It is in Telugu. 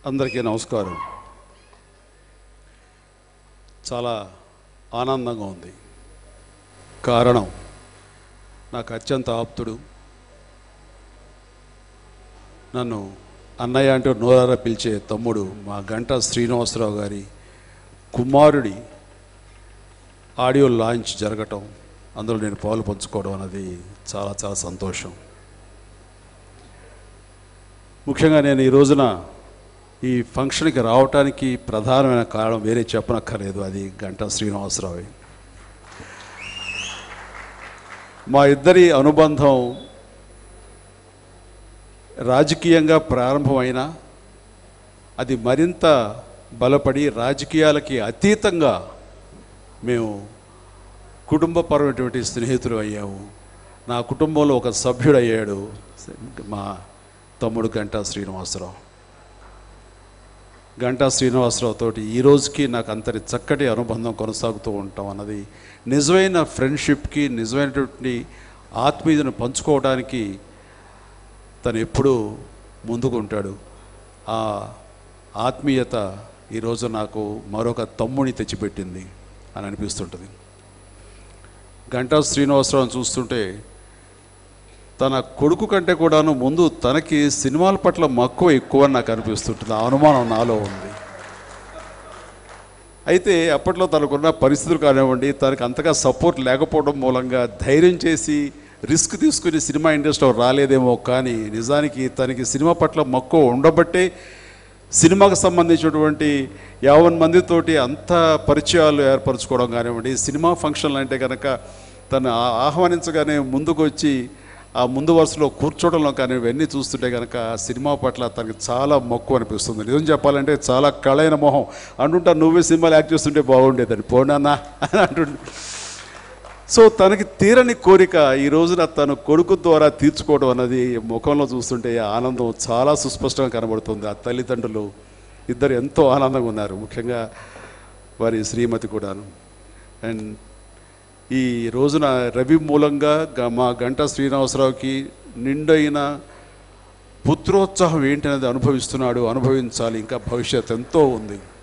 అందరికీ నమస్కారం చాలా ఆనందంగా ఉంది కారణం నాకు అత్యంత ఆప్తుడు నన్ను అన్నయ్య అంటూ నోరారా పిలిచే తమ్ముడు మా గంట శ్రీనివాసరావు గారి కుమారుడి ఆడియో లాంచ్ జరగటం అందులో నేను పాలు పంచుకోవడం అన్నది చాలా చాలా సంతోషం ముఖ్యంగా నేను ఈ రోజున ఈ ఫంక్షన్కి రావటానికి ప్రధానమైన కారణం వేరే చెప్పనక్కర్లేదు అది గంటా శ్రీనివాసరావు మా ఇద్దరి అనుబంధం రాజకీయంగా ప్రారంభమైన అది మరింత బలపడి రాజకీయాలకి అతీతంగా మేము కుటుంబపరమైనటువంటి స్నేహితులు అయ్యాము నా కుటుంబంలో ఒక సభ్యుడు అయ్యాడు మా తమ్ముడు గంటా శ్రీనివాసరావు గంటా శ్రీనివాసరావు తోటి ఈ రోజుకి నాకు అంతటి చక్కటి అనుబంధం కొనసాగుతూ ఉంటాం అన్నది నిజమైన ఫ్రెండ్షిప్కి నిజమైనటువంటి ఆత్మీయతను పంచుకోవడానికి తను ఎప్పుడూ ముందుకు ఉంటాడు ఆ ఆత్మీయత ఈరోజు నాకు మరొక తమ్ముని తెచ్చిపెట్టింది అని అనిపిస్తుంటుంది గంటా శ్రీనివాసరావుని చూస్తుంటే తన కొడుకు కంటే కూడాను ముందు తనకి సినిమాల పట్ల మక్కువ ఎక్కువ అని నాకు అనిపిస్తుంటుంది ఆ అనుమానం నాలో ఉంది అయితే అప్పట్లో తనకున్న పరిస్థితులు కానివ్వండి తనకు అంతగా సపోర్ట్ లేకపోవడం మూలంగా ధైర్యం చేసి రిస్క్ తీసుకుని సినిమా ఇండస్ట్రీలో రాలేదేమో కానీ నిజానికి తనకి సినిమా పట్ల మక్కువ ఉండబట్టే సినిమాకు సంబంధించినటువంటి యావన్ మందితోటి అంత పరిచయాలు ఏర్పరచుకోవడం కానివ్వండి సినిమా ఫంక్షన్లు అంటే కనుక తను ఆ- ఆహ్వానించగానే ముందుకు వచ్చి ఆ ముందు వరుసలో కూర్చోవడంలో కానీ ఇవన్నీ చూస్తుంటే కనుక ఆ సినిమా పట్ల తనకి చాలా మక్కువ అనిపిస్తుంది నిజం చెప్పాలంటే చాలా కళైన మొహం అంటుంటా నువ్వే సినిమాలు యాక్ట్ చేస్తుంటే బాగుండేదని పోనానా అని అంటుండే సో తనకి తీరని కోరిక ఈ రోజున తను కొడుకు ద్వారా తీర్చుకోవడం అన్నది ముఖంలో చూస్తుంటే ఆ ఆనందం చాలా సుస్పష్టంగా కనబడుతుంది ఆ తల్లిదండ్రులు ఇద్దరు ఎంతో ఆనందంగా ఉన్నారు ముఖ్యంగా వారి శ్రీమతి కూడాను అండ్ ఈ రోజున రవి మూలంగా గ- మా గంటా శ్రీనివాసరావుకి నిండైన పుత్రోత్సాహం ఏంటనేది అనుభవిస్తున్నాడు అనుభవించాలి ఇంకా భవిష్యత్ ఎంతో ఉంది